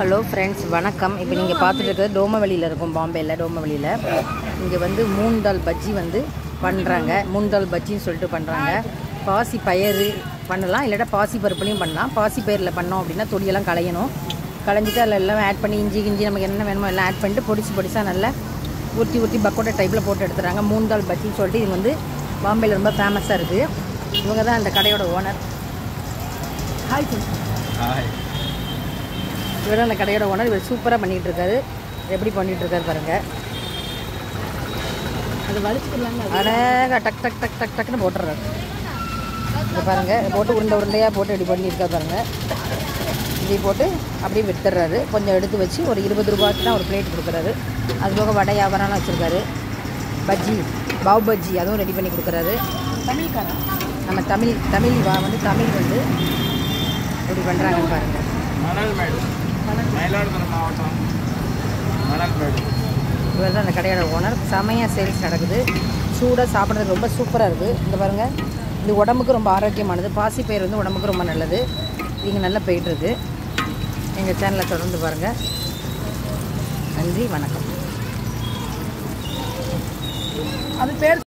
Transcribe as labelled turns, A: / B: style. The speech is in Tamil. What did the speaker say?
A: ஹலோ ஃப்ரெண்ட்ஸ் வணக்கம் இப்போ நீங்கள் பார்த்துட்டு இருக்கிறது டோமவெளியில் இருக்கும் பாம்பேயில் டோமவெளியில் இங்கே வந்து மூணு தால் பஜ்ஜி வந்து பண்ணுறாங்க மூணு தால் பஜ்ஜின்னு சொல்லிட்டு பண்ணுறாங்க பாசி பயிறு பண்ணலாம் இல்லாட்டா பாசி பருப்புலையும் பண்ணலாம் பாசி பயிரில் பண்ணோம் அப்படின்னா தொடியெல்லாம் களையணும் களைஞ்சிட்டு அதில் எல்லாம் ஆட் பண்ணி இஞ்சி கிஞ்சி நமக்கு என்ன வேணுமோ எல்லாம் ஆட் பண்ணிட்டு பொடிச்சு பொடிச்சா நல்லா ஊற்றி ஊற்றி பக்கோட்டா டைப்பில் போட்டு எடுத்துறாங்க மூணு தால் பஜ்ஜின்னு சொல்லிட்டு இது வந்து பாம்பேயில் ரொம்ப ஃபேமஸாக இருக்குது இவங்க தான் அந்த கடையோட ஓனர் ஹாய்
B: ஹாய்
A: இவர் அந்த கடையோட ஓனர் இவர் சூப்பராக பண்ணிகிட்டு இருக்காரு எப்படி பண்ணிகிட்டு இருக்காரு பாருங்க
C: அது வலிச்சுக்கலாங்க
A: அழகாக டக் டக் டக் டக் டக்குன்னு போட்டுறாரு இங்கே பாருங்க இதை போட்டு உருண்டை உருண்டையாக போட்டு இப்படி பண்ணியிருக்காரு பாருங்க இப்படி போட்டு அப்படியே வித்துடுறாரு கொஞ்சம் எடுத்து வச்சு ஒரு இருபது ரூபாய்க்கு தான் ஒரு பிளேட் கொடுக்குறாரு அது போக வடை வியாபாரம்லாம் வச்சுருக்காரு பஜ்ஜி பாவ் பஜ்ஜி அதுவும் ரெடி பண்ணி கொடுக்குறாரு
C: தமிழ்காரன்
A: நம்ம தமிழ் தமிழ் வா வந்து தமிழ் வந்து இப்படி பண்ணுறாங்கன்னு பாருங்கள்
B: மணல்மேடு மயிலாடுதுறை மாவட்டம் மணல்மேடு
A: இவர் தான் அந்த கடையோட ஓனர் செமையாக சேல்ஸ் நடக்குது சூடாக சாப்பிட்றதுக்கு ரொம்ப சூப்பராக இருக்குது இந்த பாருங்கள் இது உடம்புக்கு ரொம்ப ஆரோக்கியமானது பாசிப்பயிர் வந்து உடம்புக்கு ரொம்ப நல்லது இங்கே நல்லா போயிட்டுருக்கு எங்கள் சேனலை தொடர்ந்து பாருங்கள் நன்றி வணக்கம்
C: அது பேர்